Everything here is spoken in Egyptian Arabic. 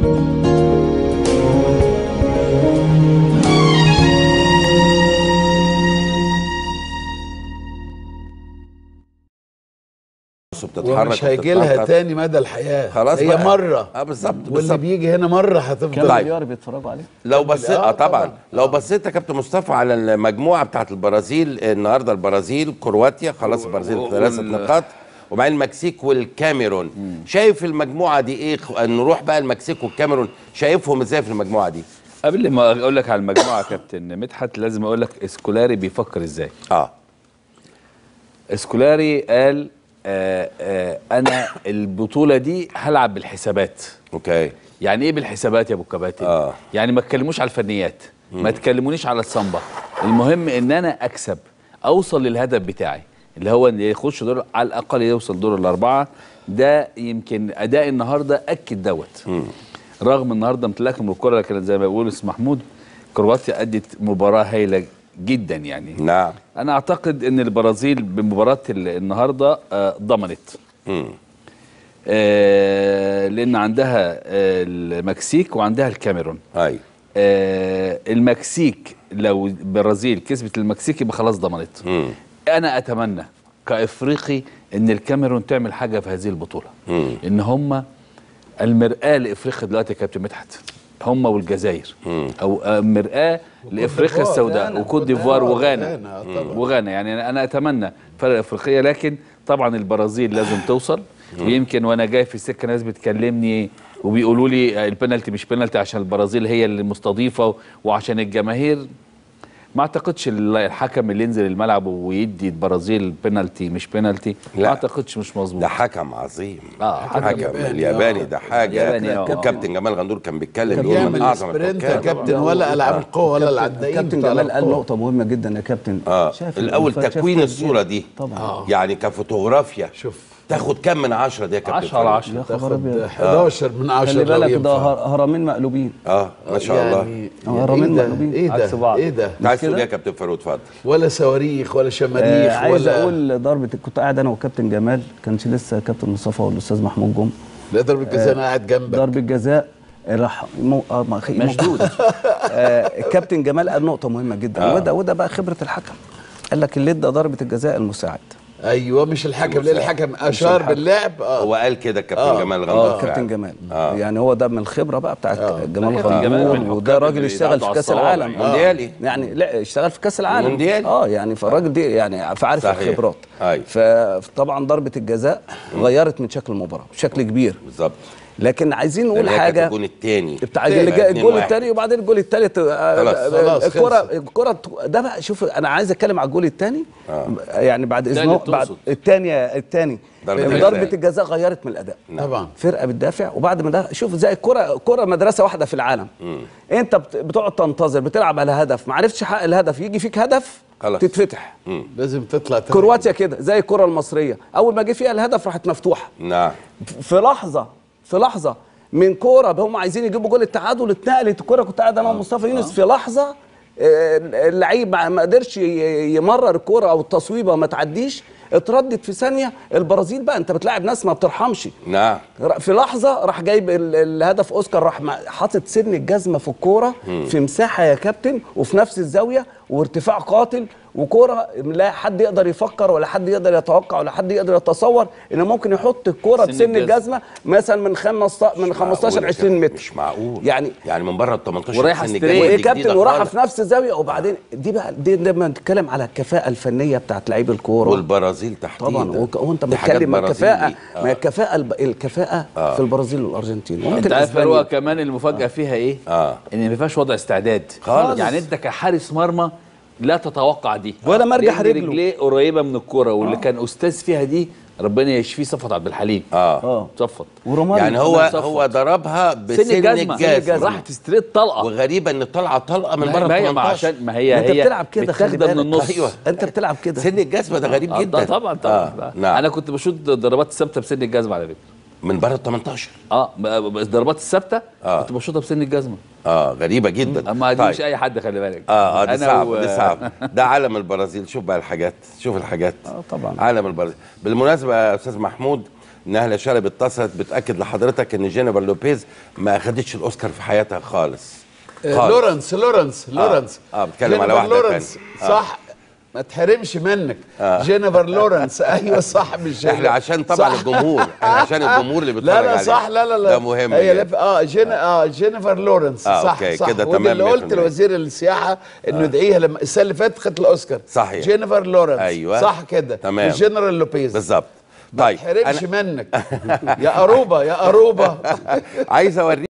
بتتحرك ومش هيجي لها وبتتنطط. تاني مدى الحياه خلاص هي بقى. مره اه بالظبط واللي بالظبط بيجي هنا مره هتفضل كام طيب. مليار بيتفرجوا عليه لو بصيت آه اه طبعا طبعاً. لو بصيت يا كابتن مصطفى على المجموعه بتاعت البرازيل النهارده البرازيل كرواتيا خلاص البرازيل و- ثلاثه وال- نقاط وبعدين المكسيك والكاميرون شايف المجموعه دي ايه خ- نروح بقى المكسيك والكاميرون شايفهم ازاي في المجموعه دي قبل ما اقول لك على المجموعه يا كابتن مدحت لازم اقول لك اسكولاري بيفكر ازاي اه اسكولاري قال آه آه انا البطوله دي هلعب بالحسابات اوكي يعني ايه بالحسابات يا ابو كباتن آه. يعني ما تكلموش على الفنيات ما تكلمونيش على الصنبه المهم ان انا اكسب اوصل للهدف بتاعي اللي هو ان يخش دور على الاقل يوصل دور الاربعه ده يمكن اداء النهارده اكد دوت رغم النهارده امتلاكهم الكره لكن زي ما بيقول اسم محمود كرواتيا ادت مباراه هايله جدا يعني نعم انا اعتقد ان البرازيل بمباراه ال- النهارده آه، ضمنت مم. آه، لان عندها آه، المكسيك وعندها الكاميرون ايوه آه، المكسيك لو البرازيل كسبت المكسيك يبقى خلاص ضمنت مم. انا اتمنى كافريقي ان الكاميرون تعمل حاجه في هذه البطوله مم. ان هم المراه لافريقيا دلوقتي يا كابتن مدحت هم والجزائر مم. او آه، مراه لافريقيا ديفوار، السوداء غانا. وكوت ديفوار آه، وغانا غانا، آه، طبعاً. وغانا يعني أنا- انا اتمنى فرق افريقيا لكن طبعا البرازيل لازم توصل ويمكن وانا جاي في السكه ناس بتكلمني وبيقولوا لي البنالتي مش بنالتي عشان البرازيل هي اللي مستضيفه وعشان الجماهير ما اعتقدش ال- الحكم اللي ينزل الملعب ويدي البرازيل بنالتي مش بنالتي ما لا. اعتقدش مش مظبوط ده حكم عظيم اه حكم حكم ياباني، الياباني آه. ده حاجه ياباني، آه. الكابتن جمال غندور كان بيتكلم كان بيقول من بيعمل اعظم سبرنت يا الحكام كابتن ولا العاب القوه ولا العدائين كابتن بتاع جمال قال القوة. نقطة مهمة جدا يا كابتن اه شاف الاول الفرق- شاف تكوين فرق الصوره كبير. دي طبعا يعني كفوتوغرافيا شوف تاخد كام من عشرة دي يا كابتن 10 على فريد؟ 10 يا خبر تاخد ابيض 11 من 10 خلي لو بالك ده ينفع. هر- هرمين مقلوبين اه ما شاء الله يعني آه، رامين ايه ده مقلوبين ايه عكس ده بعض. ايه ده انت عايز تقول كده؟ ايه يا كابتن فاروق اتفضل ولا صواريخ ولا آه شماريخ عايز ولا اقول ضربة كنت قاعد انا وكابتن جمال كانش لسه كابتن مصطفى والاستاذ محمود جم لا ضربة جزاء انا قاعد جنبك ضربة جزاء راح مو... آه ما- خي- مشدود. آه الكابتن جمال قال نقطة مهمة جدا آه. وده وده بقى خبرة الحكم قال لك اللي ادى ضربة الجزاء المساعد ايوه مش الحكم لان الحكم اشار الحكم. باللعب اه هو قال كده الكابتن آه. جمال اه غندور كابتن فعلا. جمال آه. يعني هو ده من الخبره بقى بتاعت جمال كابتن جمال من غندور الحكام وده راجل اللي اشتغل يدعوا في كاس على الصوابع العالم يعني. آه. مونديالي. يعني لا اشتغل في كاس العالم مونديالي. اه يعني فالراجل دي يعني فعارف صحيح. الخبرات أيوة. فطبعا ضربه الجزاء غيرت من شكل المباراه بشكل كبير بالظبط لكن عايزين نقول اللي هي كانت حاجه الجون الثاني بتاع اللي جاي الجول اتنين الثاني وبعدين الجول الثالث خلاص، خلاص، الكره خلصت. الكره ده بقى شوف انا عايز اتكلم على الجول الثاني يعني بعد التاني اذنه بعد تقصد. الثاني الثاني ضربة ضربه الجزاء. الجزاء غيرت من الاداء طبعا فرقه بتدافع وبعد ما ده شوف زي الكره كره مدرسه واحده في العالم انت بت- بتقعد تنتظر بتلعب على هدف ما عرفتش حق الهدف يجي فيك هدف خلاص. تتفتح لازم تطلع تاني. كرواتيا كده زي الكره المصريه اول ما جه فيها الهدف راحت مفتوحه نعم في لحظه في لحظه من كوره هم عايزين يجيبوا جول التعادل اتنقلت الكوره كنت قاعد انا ومصطفى يونس في لحظه آه، اللعيب ما ما قدرش ي- يمرر الكوره او التصويبه ما تعديش اتردت في ثانيه البرازيل بقى انت بتلاعب ناس ما بترحمش نعم في لحظه راح جايب ال- الهدف اوسكار راح مع- حاطط سن الجزمه في الكوره في مساحه يا كابتن وفي نفس الزاويه وارتفاع قاتل وكوره لا حد يقدر يفكر ولا حد يقدر يتوقع ولا حد يقدر يتصور ان ممكن يحط الكوره سن بسن الجزمة. الجزمه مثلا من خمس من 15 معقول يا 20 كابتن، متر مش معقول يعني يعني من بره ال 18 ورايحة سن ستريت. الجاية وايه دي كابتن جديدة وراحه خالص. في نفس الزاويه وبعدين دي بقى دي لما نتكلم على الكفاءه الفنيه بتاعت لعيب الكوره والبرازيل تحديدا طبعا وك- وانت دي حاجات بتتكلم الكفاءه برازيلي. ما الكفاءه الب- الكفاءه في البرازيل والارجنتين وممكن انت عارف إسبانيا. هو كمان المفاجاه فيها ايه؟ آه. ان ما فيهاش وضع استعداد خالص. يعني انت كحارس مرمى لا تتوقع دي ولا مرجح رجل رجله. رجليه قريبه من الكوره واللي كان استاذ فيها دي ربنا يشفيه صفت عبد الحليم اه اه صفت ورماني يعني هو كمان صفت. هو ضربها بسن سن الجزمه الجزمة راحت ستريت طلقه وغريبه ان طالعه طلقه من ما بره هي- ما هي 18 عشان ما هي انت هي بتلعب كده خلي متاخده من بالك. النص أيوة. انت بتلعب كده سن الجزمه ده غريب آه، جدا طبعا طبعا آه. نعم انا كنت بشوط ضربات الثابته بسن الجزمه على فكره من بره ال 18 اه ب- بس الضربات الثابته آه. كنت بشوطها بسن الجزمه اه غريبه جدا اما دي طيب. مش اي حد خلي بالك اه اه دي أنا صعب و- دي صعب ده عالم البرازيل شوف بقى الحاجات شوف الحاجات اه طبعا عالم البرازيل بالمناسبه يا استاذ محمود نهله شلبي اتصلت بتاكد لحضرتك ان جينيفر لوبيز ما اخدتش الاوسكار في حياتها خالص آه، خالص. لورنس لورنس لورنس آه، بتكلم على جينيفر واحدة لورنس تانية. آه. صح ما تحرمش منك جينيفر لورنس ايوه صح مش احنا عشان طبعا صح. الجمهور احنا عشان الجمهور اللي بيتفرج لا لا علينا. صح لا لا لا ده مهم هي جدا. لف... اه جين... اه جينيفر لورنس آه، صح أوكي، صح كده ودي تمام اللي قلت 100%. لوزير السياحه انه ادعيها لما السنه اللي فاتت خدت الاوسكار صحيح. جينيفر لورنس أيوة. صح كده تمام. مش جنرال لوبيز بالظبط ما طيب تحرمش منك يا قروبه يا قروبه عايز اوريك